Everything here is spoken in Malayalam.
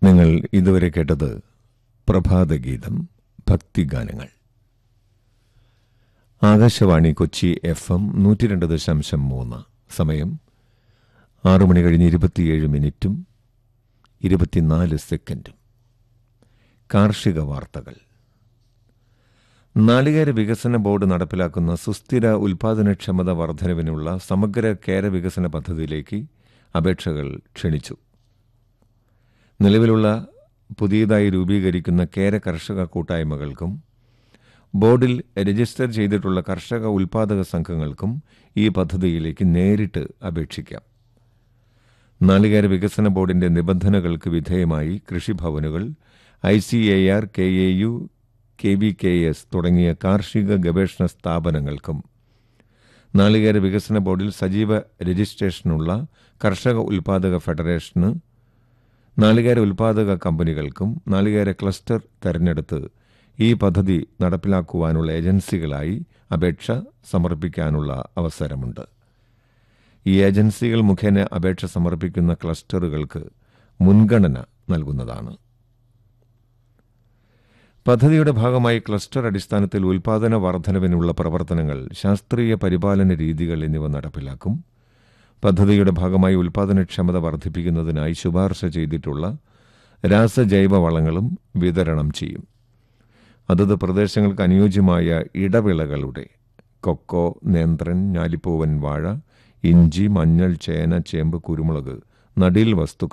നിങ്ങൾ ഇതുവരെ കേട്ടത് പ്രഭാതഗീതം ഭക്തിഗാനങ്ങൾ ആകാശവാണി കൊച്ചി എഫ് എം നൂറ്റി രണ്ട് ദശാംശം മൂന്ന് സമയം ആറു മണി കഴിഞ്ഞ് ഇരുപത്തിയേഴ് മിനിറ്റും ഇരുപത്തിനാല് സെക്കൻഡും കാർഷിക വാർത്തകൾ നാളികേര വികസന ബോർഡ് നടപ്പിലാക്കുന്ന സുസ്ഥിര ഉൽപാദനക്ഷമത വർധനവിനുള്ള സമഗ്ര കേര വികസന പദ്ധതിയിലേക്ക് അപേക്ഷകൾ ക്ഷണിച്ചു നിലവിലുള്ള പുതിയതായി രൂപീകരിക്കുന്ന കേര കർഷക കൂട്ടായ്മകൾക്കും ബോർഡിൽ രജിസ്റ്റർ ചെയ്തിട്ടുള്ള കർഷക ഉൽപാദക സംഘങ്ങൾക്കും ഈ പദ്ധതിയിലേക്ക് നേരിട്ട് അപേക്ഷിക്കാം നാളികേര വികസന ബോർഡിന്റെ നിബന്ധനകൾക്ക് വിധേയമായി കൃഷിഭവനുകൾ I C A R K A U K V K S തുടങ്ങിയ കാർഷിക ഗവേഷണ സ്ഥാപനങ്ങൾക്കും നാളികേര വികസന ബോർഡിൽ സജീവ രജിസ്ട്രേഷനുള്ള കർഷക ഉൽപാദക ഫെഡറേഷന് നാളികേര ഉൽപാദക കമ്പനികൾക്കും നാളികേര ക്ലസ്റ്റർ തെരഞ്ഞെടുത്ത് ഈ പദ്ധതി നടപ്പിലാക്കുവാനുള്ള ഏജൻസികളായി അപേക്ഷ സമർപ്പിക്കാനുള്ള അവസരമുണ്ട് ഈ ഏജൻസികൾ മുഖേന അപേക്ഷ സമർപ്പിക്കുന്ന ക്ലസ്റ്ററുകൾക്ക് മുൻഗണന നൽകുന്നതാണ് പദ്ധതിയുടെ ഭാഗമായി ക്ലസ്റ്റർ അടിസ്ഥാനത്തിൽ ഉൽപാദന വർധനവിനുള്ള പ്രവർത്തനങ്ങൾ ശാസ്ത്രീയ പരിപാലന രീതികൾ എന്നിവ നടപ്പിലാക്കും പദ്ധതിയുടെ ഭാഗമായി ഉൽപാദനക്ഷമത വർദ്ധിപ്പിക്കുന്നതിനായി ശുപാർശ ചെയ്തിട്ടുള്ള രാസജൈവ വളങ്ങളും വിതരണം ചെയ്യും അതത് പ്രദേശങ്ങൾക്ക് അനുയോജ്യമായ ഇടവിളകളുടെ കൊക്കോ നേന്ത്രൻ ഞാലിപ്പൂവൻ വാഴ ഇഞ്ചി മഞ്ഞൾ ചേന ചേമ്പ് കുരുമുളക് നടീൽ വസ്തുക്കൾ